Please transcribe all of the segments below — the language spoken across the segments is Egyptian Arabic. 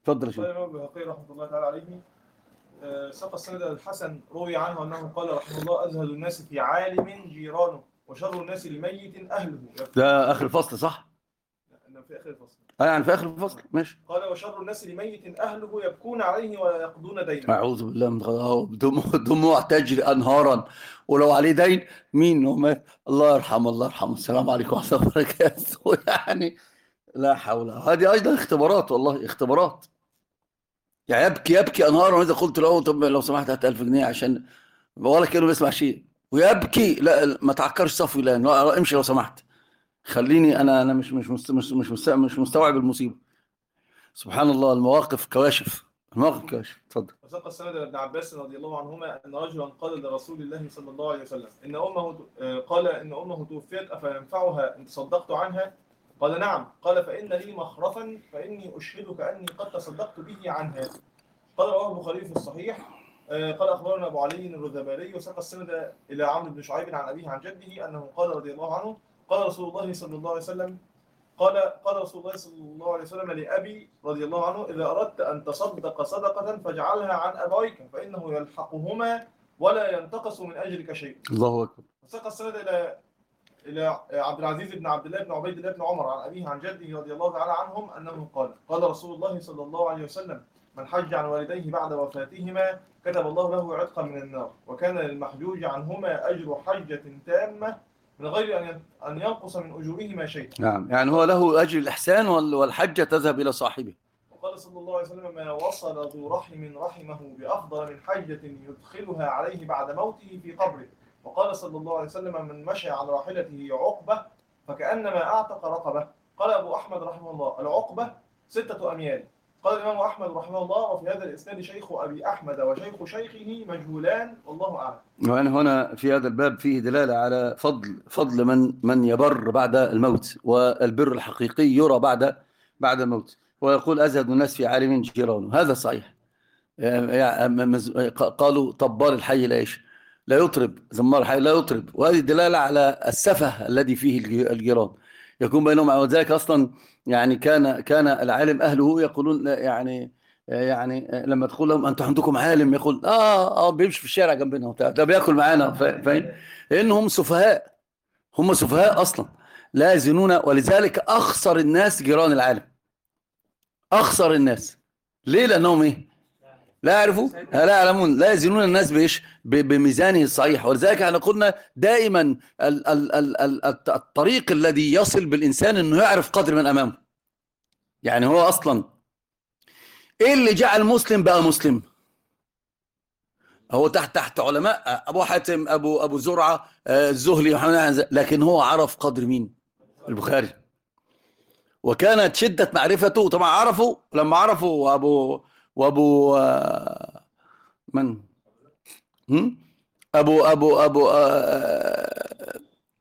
اتفضل يا قال شيخ الإمام البيهقي رحمة الله تعالى عليه آه، ساق السند الحسن روي عنه أنه قال رحمه الله أزهد الناس في عالم جيرانه وشر الناس لميت أهله ده اخر الفصل صح إنه في آخر الفصل اه يعني في اخر الفصل ماشي قال وشر الناس لميت أهله يبكون عليه ولا يقضون دينه اعوذ بالله من غضب دموع دموع تجري انهارا ولو عليه دين مين هو مات الله يرحمه الله يرحمه السلام عليكم ورحمه الله وبركاته يعني لا حول هذه ايضا اختبارات والله اختبارات يعني يبكي يبكي انهارا واذا قلت له طب لو سمحت هات 1000 جنيه عشان ولا كانه بيسمع شيء ويبكي لا ما تعكرش صفي لا لا، امشي لو سمحت خليني انا انا مش مش مست- مش مش مست- مش مستوعب المصيبه سبحان الله المواقف كواشف المواقف كواشف اتفضل وساق السند ابن عباس رضي الله عنهما أن رجلا قال لرسول الله صلى الله عليه وسلم إن أمه آه، قال إن أمه توفيت أفينفعها إن تصدقت عنها قال نعم قال فإن لي مخرفا فإني أشهدك أني قد تصدقت به عنها قال رواه البخاري في الصحيح آه، قال أخبرنا أبو علي الرذباري وساق السند إلى عمرو بن شعيب عن أبيه عن جده أنه قال رضي الله عنه قال رسول الله صلى الله عليه وسلم قال قال رسول الله صلى الله عليه وسلم لأبي رضي الله عنه إذا أردت أن تصدق صدقة فاجعلها عن أبويك فإنه يلحقهما ولا ينتقص من أجرك شيء الله اكبر وساق السند إلى إلى عبد العزيز بن عبد الله بن عبيد الله بن عمر عن أبيه عن جده رضي الله تعالى عنهم أنه قال قال رسول الله صلى الله عليه وسلم من حج عن والديه بعد وفاتهما كتب الله له عتقا من النار وكان للمحجوج عنهما أجر حجة تامة من غير أن أن ينقص من أجورهما شيء نعم يعني هو له اجر الاحسان وال- والحجه تذهب الى صاحبه وقال صلى الله عليه وسلم ما وصل ذو رحم رحمه بأفضل من حجة يدخلها عليه بعد موته في قبره وقال صلى الله عليه وسلم من مشى على راحلته عقبة فكأنما أعتق رقبة قال أبو أحمد رحمه الله العقبة ستة أميال قال الإمام أحمد رحمه الله وفي هذا الإسناد شيخ أبي أحمد وشيخ شيخه مجهولان والله أعلم وأنا هنا في هذا الباب فيه دلالة على فضل فضل من من يبر بعد الموت والبر الحقيقي يرى بعد بعد الموت ويقول أزهد الناس في عالم جيرانه هذا صحيح يعني مز- قالوا طبال الحي لا ايش لا يطرب زمار الحي لا يطرب وهذه دلالة على السفه الذي فيه الجي- الجيران يكون بينهم وذلك أصلا يعني كان كان العالم أهله يقولون لا يعني يعني لما تقول لهم انتوا عندكم عالم يقول اه اه بيمشي في الشارع جنبنا وبتاع ده بياكل معانا فا- فاهم لانهم سفهاء هم سفهاء اصلا لا يزنون ولذلك اخسر الناس جيران العالم اخسر الناس ليه لانهم ايه لا يعرفوا لا يعلمون لا يزنون الناس بايش ب- بميزانه الصحيح ولذلك احنا قلنا دائما ال ال ال ال الت- الطريق الذي يصل بالانسان انه يعرف قدر من امامه يعني هو اصلا ايه اللي جعل مسلم بقى مسلم هو تحت تحت علماء ابو حاتم ابو ابو زرعه آه، الزهلي محمد بن حنبل، لكن هو عرف قدر مين البخاري وكانت شده معرفته طبعا عرفوا لما عرفوا ابو وابو آه، من هم؟ ابو ابو ابو آه،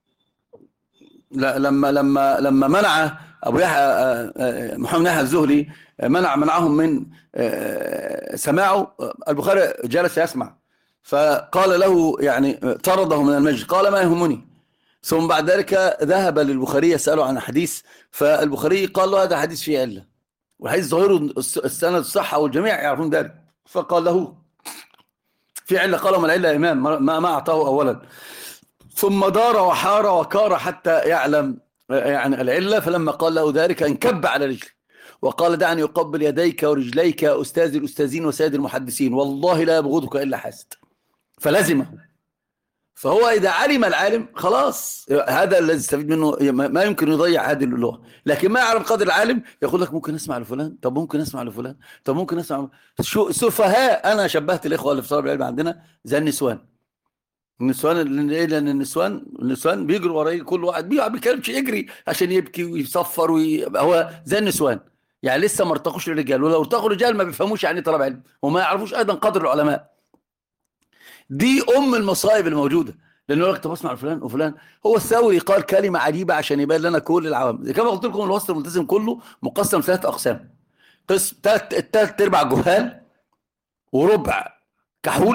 لا لما لما لما منع ابو يحيى آه، آه، محمد بن يحيى الزهري آه، منع منعهم من آه، سماعه آه، البخاري جلس يسمع فقال له يعني آه، طرده من المسجد قال ما يهمني ثم بعد ذلك ذهب للبخاري يسأله عن حديث فالبخاري قال له هذا حديث فيه علة والحديث ظاهره الس- السند الصحة والجميع يعرفون ذلك فقال له في علة قال ما العلة يا إمام ما ما أعطاه أولا ثم دار وحار وكار حتى يعلم يعني العلة فلما قال له ذلك انكب على رجله وقال دعني أقبل يديك ورجليك يا أستاذ الأستاذين وسيد المحدثين والله لا يبغضك إلا حاسد فلزمه فهو إذا علم العالم خلاص هذا الذي يستفيد منه ما ما يمكن يضيع هذه اللغة لكن ما يعرف قدر العالم يقول لك ممكن أسمع لفلان طب ممكن أسمع لفلان طب ممكن أسمع شو سفهاء أنا شبهت الإخوة اللي في طلب العلم عندنا زي النسوان النسوان اللي ايه لان النسوان النسوان بيجروا ورا كل واحد بيقعد بيتكلمش يجري عشان يبكي ويصفر وي... هو زي النسوان يعني لسه ما ارتقوش للرجال ولو ارتقوا الرجال ما بيفهموش يعني إيه طلب علم وما يعرفوش ايضا قدر العلماء دي ام المصائب الموجوده لانه يقول لك طب اسمع فلان وفلان هو الثوري قال كلمه عجيبه عشان يبين لنا كل العوام كما قلت لكم الوسط الملتزم كله مقسم ثلاث اقسام قسم ثلاث ثلاث ارباع جهال وربع كحول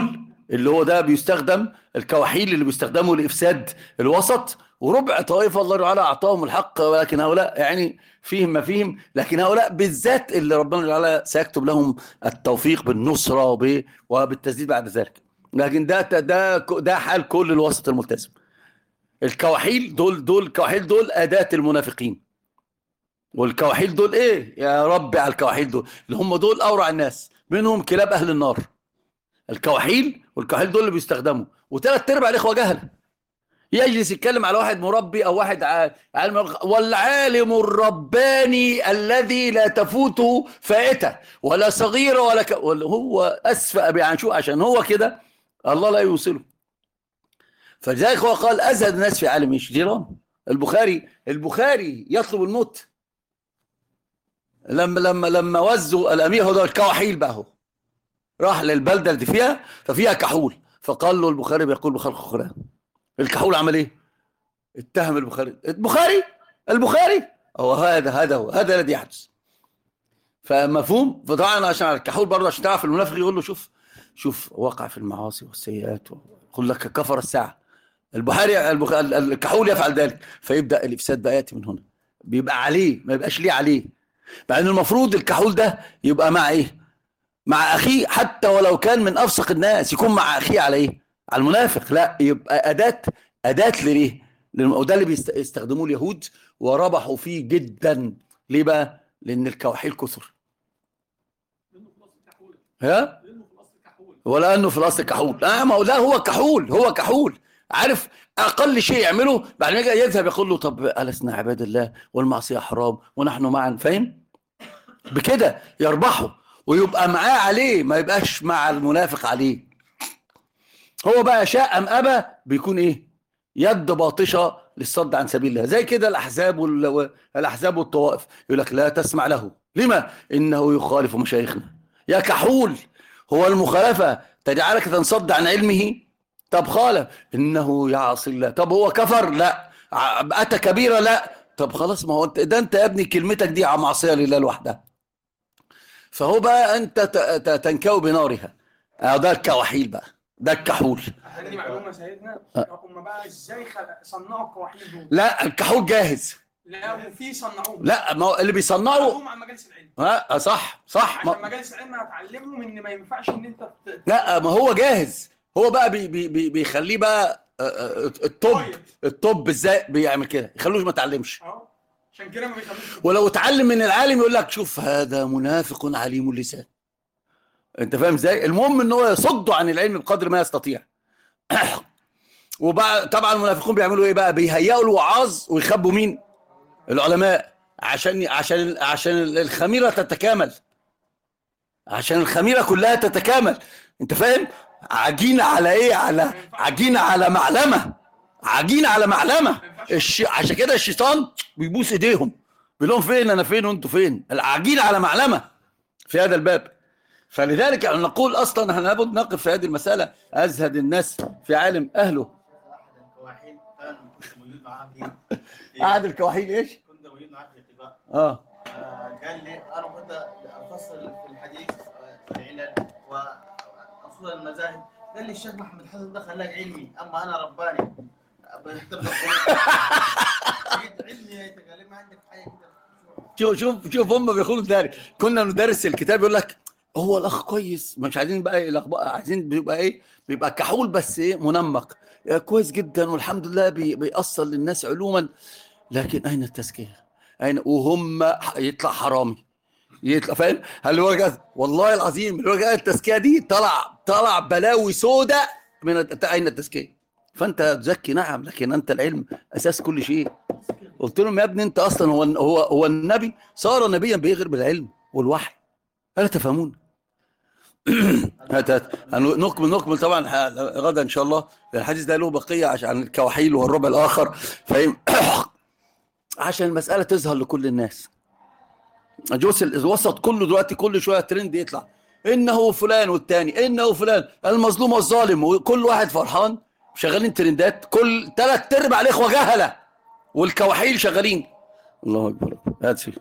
اللي هو ده بيستخدم الكواحيل اللي بيستخدموا لافساد الوسط وربع طائفه الله تعالى اعطاهم الحق ولكن هؤلاء يعني فيهم ما فيهم لكن هؤلاء بالذات اللي ربنا تعالى سيكتب لهم التوفيق بالنصره وب- وبالتسديد بعد ذلك لكن ده ده ده حال كل الوسط الملتزم الكواحيل دول دول الكواحيل دول اداه المنافقين والكواحيل دول ايه يا ربي على الكواحيل دول اللي هم دول اورع الناس منهم كلاب اهل النار الكواحيل والكواحيل دول اللي بيستخدموا وثلاث ارباع الاخوه جهله يجلس يتكلم على واحد مربي او واحد ع- عالم والعالم الرباني الذي لا تفوته فائته ولا صغيره ولا ك... ولا هو اسفأ عن شو عشان هو كده الله لا يوصله فلذلك هو قال ازهد الناس في عالم ايش جيران البخاري البخاري يطلب الموت لما لما لما وزوا الامير هو ده الكواحيل بقى هو راح للبلده اللي فيها ففيها كحول فقال له البخاري بيقول بخلق القران الكحول عمل ايه؟ اتهم البخاري البخاري البخاري هو هذا هذا هو هذا الذي يحدث فمفهوم فطبعا عشان على الكحول برضه عشان تعرف المنافق يقول له شوف شوف وقع في المعاصي والسيئات يقول لك كفر الساعه البخاري البخ... الكحول يفعل ذلك فيبدا الافساد بقى ياتي من هنا بيبقى عليه ما يبقاش ليه عليه مع ان المفروض الكحول ده يبقى مع ايه؟ مع اخيه حتى ولو كان من افسق الناس يكون مع اخيه على ايه؟ على المنافق لا يبقى اداه اداه ليه؟ لأن- وده اللي بيستخدموه اليهود وربحوا فيه جدا ليه بقى؟ لان الكواحيل كثر ها؟ ولا انه في الاصل كحول لا ما هو لا هو كحول هو كحول عارف اقل شيء يعمله بعد ما يجي يذهب يقول له طب ألسنا عباد الله والمعصيه حرام ونحن معا فاهم بكده يربحوا ويبقى معاه عليه ما يبقاش مع المنافق عليه هو بقى شاء ام ابى بيكون ايه يد باطشه للصد عن سبيل الله زي كده الاحزاب وال- الاحزاب والطوائف يقول لك لا تسمع له لما انه يخالف مشايخنا يا كحول هو المخالفه تجعلك تنصد عن علمه طب خالف انه يعصي الله طب هو كفر لا ع- اتى كبيره لا طب خلاص ما هو انت ده انت يا ابني كلمتك دي على معصيه لله لوحدها فهو بقى انت ت- ت- تنكو بنارها اه ده الكواحيل بقى ده الكحول عندي معلومه سيدنا هم بقى ازاي خلق صنعوا الكواحيل دول؟ لا الكحول جاهز لا وفي صنعوهم لا ما هو اللي بيصنعوا هم على مجالس العلم ها صح صح عشان ما مجالس العلم هتعلمهم ان ما ينفعش ان انت ت- لا ما هو جاهز هو بقى بي بي بي بيخليه بقى آه، آه، الطب طيب. الطب ازاي بيعمل كده يخلوش ما اتعلمش اه عشان كده ما بيخلوش ولو اتعلم من العالم يقول لك شوف هذا منافق عليم اللسان انت فاهم ازاي المهم ان هو يصد عن العلم بقدر ما يستطيع وبقى طبعا المنافقون بيعملوا ايه بقى بيهيئوا الوعاظ ويخبوا مين العلماء عشان عشان عشان الخميره تتكامل عشان الخميره كلها تتكامل انت فاهم عجينه على ايه على عجينه على معلمه عجينه على معلمه الش... عشان كده الشيطان بيبوس ايديهم بيقول لهم فين انا فين وانتوا فين العجينه على معلمه في هذا الباب فلذلك يعني نقول اصلا احنا لابد نقف في هذه المساله ازهد الناس في عالم اهله احد الكواحل كان كنت موجود معاه في قعد الكواحيل ايش؟ كنت موجود معاه في اختبار اه آه، قال لي انا كنت افصل في الحديث آه، في العلل واصول المذاهب قال لي الشيخ محمد حسن ده خلاك علمي اما انا رباني بهتم علمي يا قال لي ما عندك حاجه كده شوف شوف شوف هم بيقولوا ذلك كنا ندرس الكتاب يقول لك هو الاخ كويس مش عايزين بقى يلخبط عايزين بيبقى ايه بيبقى كحول بس ايه منمق يا كويس جدا والحمد لله بي بيأصل للناس علوما لكن اين التزكيه؟ اين وهم ح- يطلع حرامي يطلع فاهم؟ هل هو جاز والله العظيم اللي هو جاز التزكيه دي طلع طلع بلاوي سوداء من الت- اين التزكيه؟ فانت تزكي نعم لكن انت العلم اساس كل شيء قلت لهم يا ابني انت اصلا هو هو هو النبي صار نبيا بيغير بالعلم والوحي الا تفهمون هات هات هن- نكمل نكمل طبعا ح- غدا ان شاء الله الحديث ده له بقيه عشان الكواحيل والربع الاخر فاهم عشان المساله تظهر لكل الناس جوز الوسط كله دلوقتي كل شويه ترند يطلع انه فلان والتاني انه فلان المظلوم والظالم وكل واحد فرحان شغالين ترندات كل ثلاث ارباع الاخوه جهله والكواحيل شغالين الله اكبر هات فيه